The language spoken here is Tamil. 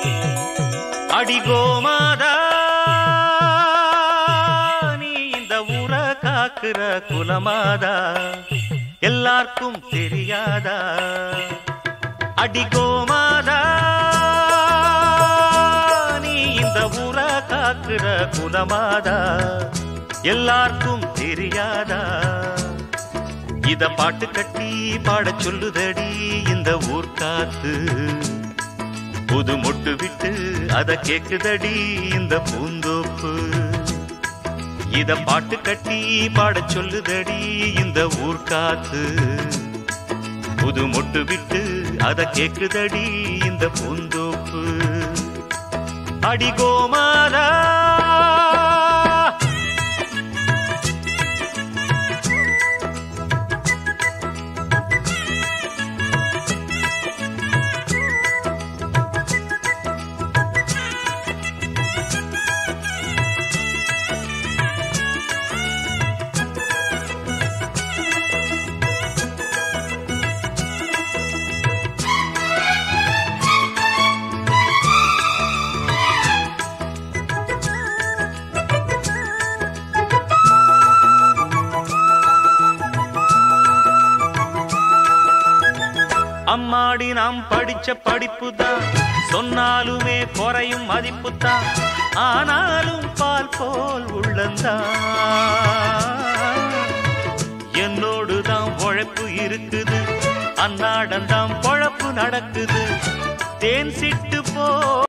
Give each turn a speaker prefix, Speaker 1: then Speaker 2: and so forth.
Speaker 1: அடிகோமாதா நீ இந்த ஊர காக்குற குலமாதா எல்லாருக்கும் தெரியாதா அடிகோமாதா நீ இந்த ஊர காக்குற குலமாதா எல்லாருக்கும் தெரியாதா இத பாட்டு கட்டி பாடச் சொல்லுதடி இந்த ஊர் காத்து புது மொட்டு விட்டு அத கேக்குதடி இந்த பூந்தோப்பு இத பாட்டு கட்டி பாடச் சொல்லுதடி இந்த ஊர் காத்து புது மொட்டு விட்டு அத கேக்குதடி இந்த பூந்தோப்பு அடிகோமாரா அம்மாடி நாம் படிச்ச படிப்பு தான் சொன்னாலுமே குறையும் மதிப்பு தான் ஆனாலும் பால் போல் உள்ளந்தான் என்னோடு தான் உழைப்பு இருக்குது அன்னாடந்தான் பொழப்பு நடக்குது தேன் சிட்டு போல்